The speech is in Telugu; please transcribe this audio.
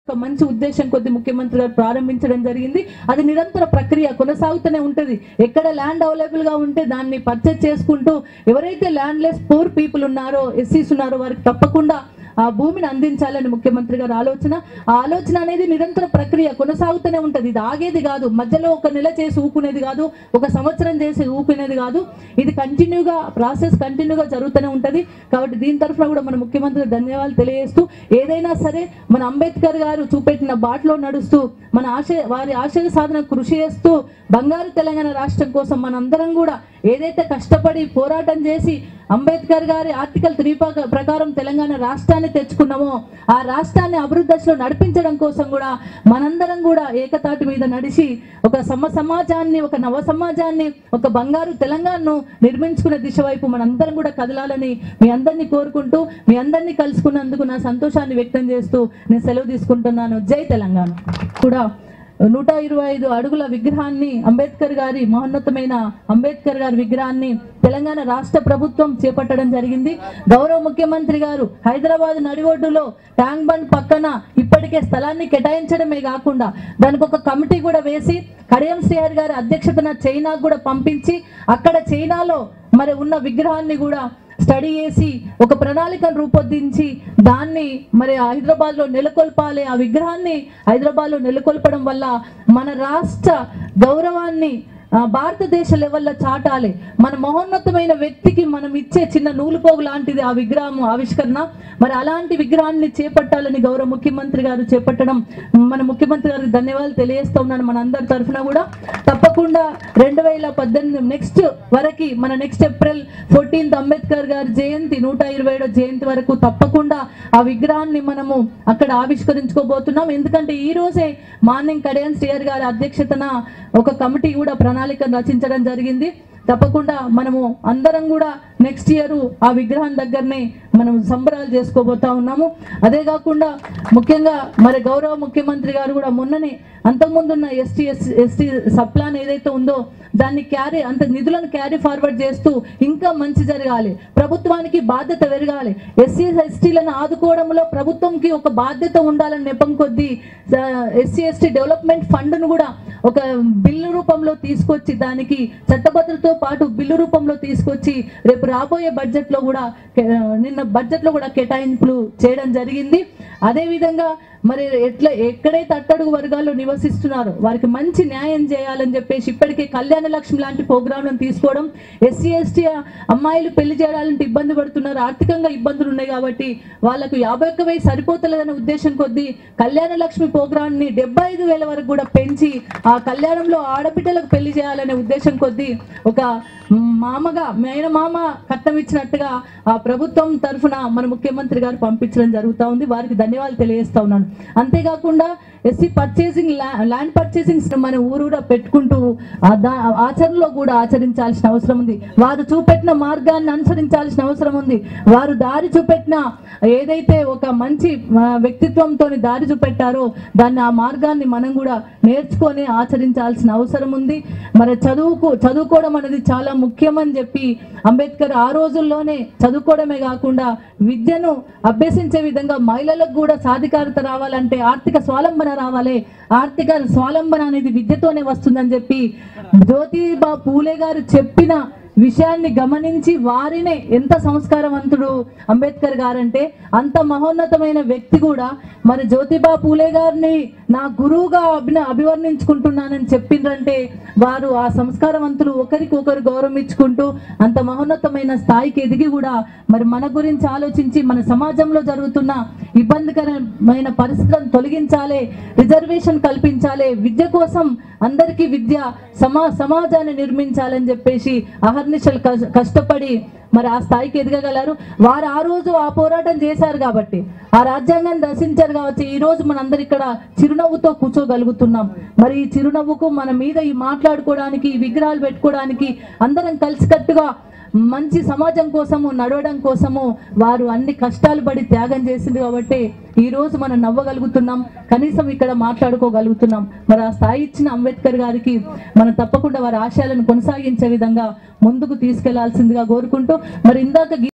ఒక మంచి ఉద్దేశం కొద్ది ముఖ్యమంత్రి గారు ప్రారంభించడం జరిగింది అది నిరంతర ప్రక్రియ కొనసాగుతూనే ఉంటుంది ఎక్కడ ల్యాండ్ అవైలబుల్ గా ఉంటే దాన్ని పర్చేజ్ చేసుకుంటూ ఎవరైతే ల్యాండ్ లెస్ పూర్ పీపుల్ ఉన్నారో ఎస్సీస్ ఉన్నారో వారికి తప్పకుండా ఆ భూమిని అందించాలని ముఖ్యమంత్రి గారి ఆలోచన ఆ ఆలోచన అనేది నిరంతర ప్రక్రియ కొనసాగుతూనే ఉంటది ఇది ఆగేది కాదు మధ్యలో ఒక నెల చేసి ఊకునేది కాదు ఒక సంవత్సరం చేసి ఊకునేది కాదు ఇది కంటిన్యూగా ప్రాసెస్ కంటిన్యూగా జరుగుతూనే ఉంటది కాబట్టి దీని తరఫున కూడా మన ముఖ్యమంత్రి ధన్యవాదాలు తెలియజేస్తూ ఏదైనా సరే మన అంబేద్కర్ గారు చూపెట్టిన బాటలో నడుస్తూ మన ఆశయ వారి ఆశయ సాధన కృషి చేస్తూ బంగారు తెలంగాణ రాష్ట్రం కోసం మనందరం కూడా ఏదైతే కష్టపడి పోరాటం చేసి అంబేద్కర్ గారి ఆర్టికల్ త్రీ ప్రకారం తెలంగాణ రాష్ట్రాన్ని తెచ్చుకున్నామో ఆ రాష్ట్రాన్ని అభివృద్ధి దశలో నడిపించడం కోసం కూడా మనందరం కూడా ఏకతాటి మీద నడిచి ఒక సమ సమాజాన్ని ఒక నవ సమాజాన్ని ఒక బంగారు తెలంగాణను నిర్మించుకునే దిశ వైపు మనందరం కూడా కదలాలని మీ అందరినీ కోరుకుంటూ మీ అందరినీ కలుసుకున్నందుకు నా సంతోషాన్ని వ్యక్తం చేస్తూ నేను సెలవు తీసుకుంటున్నాను జై తెలంగాణ కూడా నూట ఇరవై ఐదు అడుగుల విగ్రహాన్ని అంబేద్కర్ గారి మహోన్నతమైన అంబేద్కర్ గారి విగ్రహాన్ని తెలంగాణ రాష్ట్ర ప్రభుత్వం చేపట్టడం జరిగింది గౌరవ ముఖ్యమంత్రి గారు హైదరాబాద్ నడిఒడ్డులో ట్యాంక్ బండ్ పక్కన ఇప్పటికే స్థలాన్ని కేటాయించడమే కాకుండా దానికి ఒక కమిటీ కూడా వేసి కడియం శ్రీహరి గారి అధ్యక్షతన చైనాకు కూడా పంపించి అక్కడ చైనాలో మరి ఉన్న విగ్రహాన్ని కూడా స్టడీ చేసి ఒక ప్రణాళికను రూపొందించి దాన్ని మరి హైదరాబాద్ లో నెలకొల్పాలి ఆ విగ్రహాన్ని హైదరాబాద్ లో నెలకొల్పడం వల్ల మన రాష్ట్ర గౌరవాన్ని ఆ, భారతదేశ లెవెల్లో చాటాలి మన మహోన్నతమైన వ్యక్తికి మనం ఇచ్చే చిన్న నూలుపోగు లాంటిది ఆ విగ్రహం ఆవిష్కరణ మరి అలాంటి విగ్రహాన్ని చేపట్టాలని గౌరవ ముఖ్యమంత్రి గారు చేపట్టడం మన ముఖ్యమంత్రి గారికి ధన్యవాదాలు తెలియజేస్తూ ఉన్నాను మన అందరి తరఫున కూడా తప్పకుండా రెండు వేల పద్దెనిమిది నెక్స్ట్ వరకు మన నెక్స్ట్ ఏప్రిల్ ఫోర్టీన్త్ అంబేద్కర్ గారి జయంతి నూట ఇరవై ఏడో జయంతి వరకు తప్పకుండా ఆ విగ్రహాన్ని మనము అక్కడ ఆవిష్కరించుకోబోతున్నాం ఎందుకంటే ఈ రోజే మార్నింగ్ కడియన్ శ్రీయర్ గారి అధ్యక్షతన ఒక కమిటీ కూడా ప్రణాళికను రచించడం జరిగింది తప్పకుండా మనము అందరం కూడా నెక్స్ట్ ఇయర్ ఆ విగ్రహం దగ్గరనే మనం సంబరాలు చేసుకోబోతా ఉన్నాము అదే కాకుండా ముఖ్యంగా మరి గౌరవ ముఖ్యమంత్రి గారు కూడా మొన్ననే అంతకుముందు ఉన్న ఎస్టీ ఎస్టీ సప్లాన్ ఏదైతే ఉందో దాన్ని క్యారీ అంత నిధులను క్యారీ ఫార్వర్డ్ చేస్తూ ఇంకా మంచి జరగాలి ప్రభుత్వానికి బాధ్యత పెరగాలి ఎస్సీ ఎస్టీలను ఆదుకోవడంలో ప్రభుత్వంకి ఒక బాధ్యత ఉండాలని నెపం కొద్దీ ఎస్సీ ఎస్టీ డెవలప్మెంట్ ఫండ్ను కూడా ఒక బిల్లు రూపంలో తీసుకొచ్చి దానికి చట్టబద్ధతతో పాటు బిల్లు రూపంలో తీసుకొచ్చి రేపు రాబోయే బడ్జెట్ లో కూడా కే- నిన్న బడ్జెట్ లో కూడా కేటాయింపులు చేయడం జరిగింది అదే విధంగా మరి ఎట్లా ఎక్కడైతే అట్టడుగు వర్గాల్లో నివసిస్తున్నారో వారికి మంచి న్యాయం చేయాలని చెప్పేసి ఇప్పటికే కళ్యాణ లక్ష్మి లాంటి ప్రోగ్రాంలను తీసుకోవడం ఎస్సీ ఎస్టీ అమ్మాయిలు పెళ్లి చేయాలంటే ఇబ్బంది పడుతున్నారు ఆర్థికంగా ఇబ్బందులు ఉన్నాయి కాబట్టి వాళ్ళకు యాభై ఒక్క వెయ్యి సరిపోతలేదనే ఉద్దేశం కొద్దీ కళ్యాణ లక్ష్మి ప్రోగ్రామ్ ని డెబ్బై ఐదు వేల వరకు కూడా పెంచి ఆ కళ్యాణంలో ఆడబిడ్డలకు పెళ్లి చేయాలనే ఉద్దేశం కొద్దీ ఒక మామగా మేన మామ కట్నం ఇచ్చినట్టుగా ఆ ప్రభుత్వం తరఫున మన ముఖ్యమంత్రి గారు పంపించడం జరుగుతూ ఉంది వారికి ధన్యవాదాలు తెలియజేస్తా ఉన్నాను అంతేకాకుండా ఎస్సీ పర్చేసింగ్ ల్యాండ్ పర్చేసింగ్ మన ఊరూరా పెట్టుకుంటూ ఆ దా- ఆచరణలో కూడా ఆచరించాల్సిన అవసరం ఉంది వారు చూపెట్టిన మార్గాన్ని అనుసరించాల్సిన అవసరం ఉంది వారు దారి చూపెట్టిన ఏదైతే ఒక మంచి ఆ, వ్యక్తిత్వంతో దారి చూపెట్టారో దాన్ని ఆ మార్గాన్ని మనం కూడా నేర్చుకొని ఆచరించాల్సిన అవసరం ఉంది మరి చదువుకు చదువుకోవడం అనేది చాలా ముఖ్యమని చెప్పి అంబేద్కర్ ఆ రోజుల్లోనే చదువుకోవడమే కాకుండా విద్యను అభ్యసించే విధంగా మహిళలకు కూడా సాధికారత రావాలంటే ఆర్థిక స్వాలంబన రావాలి ఆర్థిక స్వాలంబన అనేది విద్యతోనే వస్తుందని చెప్పి జ్యోతిబా పూలే గారు చెప్పిన విషయాన్ని గమనించి వారినే ఎంత సంస్కారవంతుడు అంబేద్కర్ గారంటే అంత మహోన్నతమైన వ్యక్తి కూడా మరి జ్యోతిబా పూలే గారిని నా గురువుగా అభిన అభివర్ణించుకుంటున్నానని చెప్పిండ్రంటే వారు ఆ సంస్కారవంతులు ఒకరికి ఒకరు గౌరవించుకుంటూ అంత మహోన్నతమైన స్థాయికి ఎదిగి కూడా మరి మన గురించి ఆలోచించి మన సమాజంలో జరుగుతున్న ఇబ్బందికరమైన పరిస్థితులను తొలగించాలి రిజర్వేషన్ కల్పించాలి విద్య కోసం అందరికీ విద్య సమా సమాజాన్ని నిర్మించాలని చెప్పేసి అహర్నిశలు కష్- కష్టపడి మరి ఆ స్థాయికి ఎదగగలరు వారు ఆ రోజు ఆ పోరాటం చేశారు కాబట్టి ఆ రాజ్యాంగాన్ని దర్శించారు కాబట్టి ఈ రోజు మనందరం ఇక్కడ చిరునవ్వుతో కూర్చోగలుగుతున్నాం మరి ఈ చిరునవ్వుకు మన మీద ఈ మాట్లాడుకోవడానికి ఈ విగ్రహాలు పెట్టుకోవడానికి అందరం కలిసికట్టుగా మంచి సమాజం కోసము నడవడం కోసము వారు అన్ని కష్టాలు పడి త్యాగం చేసింది కాబట్టి ఈ రోజు మనం నవ్వగలుగుతున్నాం కనీసం ఇక్కడ మాట్లాడుకోగలుగుతున్నాం మరి ఆ స్థాయి ఇచ్చిన అంబేద్కర్ గారికి మనం తప్పకుండా వారి ఆశయాలను కొనసాగించే విధంగా ముందుకు తీసుకెళ్లాల్సిందిగా కోరుకుంటూ మరి ఇందాక గీ-